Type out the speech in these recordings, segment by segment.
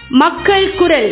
மக்கள் குரல்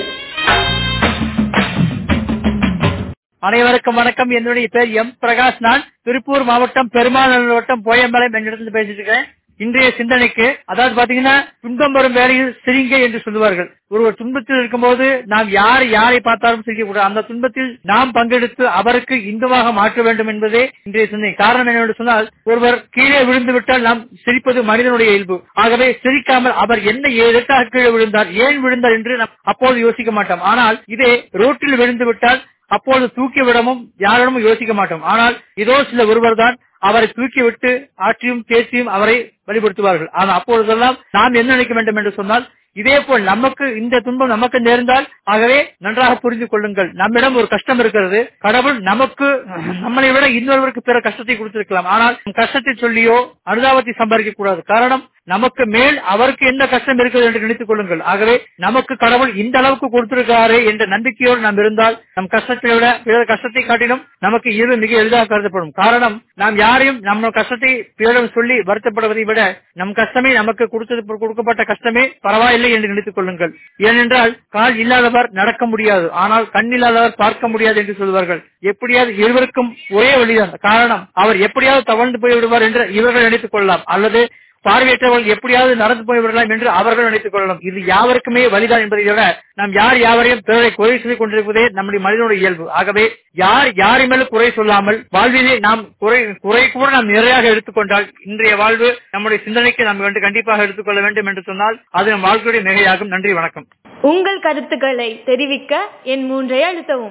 அனைவருக்கும் வணக்கம் என்னுடைய பேர் எம் பிரகாஷ் நான் திருப்பூர் மாவட்டம் பெருமாநல்லூர் வட்டம் போயம்பாளையம் என்ற இடத்துல பேசிட்டு இருக்கேன் இன்றைய சிந்தனைக்கு அதாவது பாத்தீங்கன்னா துன்பம் வரும் வேலையில் சிரிங்க என்று சொல்லுவார்கள் ஒருவர் துன்பத்தில் இருக்கும்போது நாம் யார் யாரை பார்த்தாலும் சிரிக்கக்கூடாது அந்த துன்பத்தில் நாம் பங்கெடுத்து அவருக்கு இன்பமாக மாற்ற வேண்டும் என்பதே இன்றைய சிந்தனை காரணம் என்னவென்று சொன்னால் ஒருவர் கீழே விழுந்து விட்டால் நாம் சிரிப்பது மனிதனுடைய இயல்பு ஆகவே சிரிக்காமல் அவர் என்ன எதற்காக கீழே விழுந்தார் ஏன் விழுந்தார் என்று நாம் அப்போது யோசிக்க மாட்டோம் ஆனால் இதே ரோட்டில் விழுந்து விட்டால் அப்போது தூக்கி விடவும் யாரிடமும் யோசிக்க மாட்டோம் ஆனால் இதோ சில ஒருவர் தான் அவரை தூக்கி விட்டு ஆற்றியும் தேற்றியும் அவரை வழிபடுத்துவார்கள் ஆனால் அப்பொழுதெல்லாம் நாம் என்ன நினைக்க வேண்டும் என்று சொன்னால் இதே போல் நமக்கு இந்த துன்பம் நமக்கு நேர்ந்தால் ஆகவே நன்றாக புரிந்து கொள்ளுங்கள் நம்மிடம் ஒரு கஷ்டம் இருக்கிறது கடவுள் நமக்கு நம்மளை விட இன்னொருவருக்கு பிற கஷ்டத்தை கொடுத்திருக்கலாம் ஆனால் கஷ்டத்தை சொல்லியோ அனுதாபத்தை சம்பாதிக்க கூடாது காரணம் நமக்கு மேல் அவருக்கு என்ன கஷ்டம் இருக்கிறது என்று நினைத்துக் கொள்ளுங்கள் ஆகவே நமக்கு கடவுள் இந்த அளவுக்கு கொடுத்திருக்காரு என்ற நம்பிக்கையோடு நாம் இருந்தால் நம் கஷ்டத்தை விட பிறர் கஷ்டத்தை காட்டிலும் நமக்கு இது மிக எளிதாக கருதப்படும் காரணம் நாம் யாரையும் நம்ம கஷ்டத்தை பிறரிடம் சொல்லி வருத்தப்படுவதை விட நம் கஷ்டமே நமக்கு கொடுத்தது கொடுக்கப்பட்ட கஷ்டமே பரவாயில்லை என்று நினைத்துக் கொள்ளுங்கள் ஏனென்றால் கால் இல்லாதவர் நடக்க முடியாது ஆனால் கண் இல்லாதவர் பார்க்க முடியாது என்று சொல்வார்கள் எப்படியாவது இருவருக்கும் ஒரே வழிதான் காரணம் அவர் எப்படியாவது தவழ்ந்து போய் விடுவார் என்று இவர்கள் நினைத்துக் கொள்ளலாம் அல்லது பார்வையற்றவர்கள் எப்படியாவது நடந்து போய் விடலாம் என்று அவர்கள் நினைத்துக் கொள்ளலாம் இது யாவருக்குமே வழிதான் என்பதை விட நாம் யார் யாவரையும் பிறரை குறை சொல்லிக் கொண்டிருப்பதே நம்முடைய மனிதனுடைய இயல்பு ஆகவே யார் யாரை மேலும் குறை சொல்லாமல் வாழ்விலே நாம் குறை குறை கூட நாம் நிறையாக எடுத்துக்கொண்டால் இன்றைய வாழ்வு நம்முடைய சிந்தனைக்கு நாம் வந்து கண்டிப்பாக எடுத்துக்கொள்ள வேண்டும் என்று சொன்னால் அது நம் வாழ்க்கையுடைய மிகையாகும் நன்றி வணக்கம் உங்கள் கருத்துக்களை தெரிவிக்க என் மூன்றை அழுத்தவும்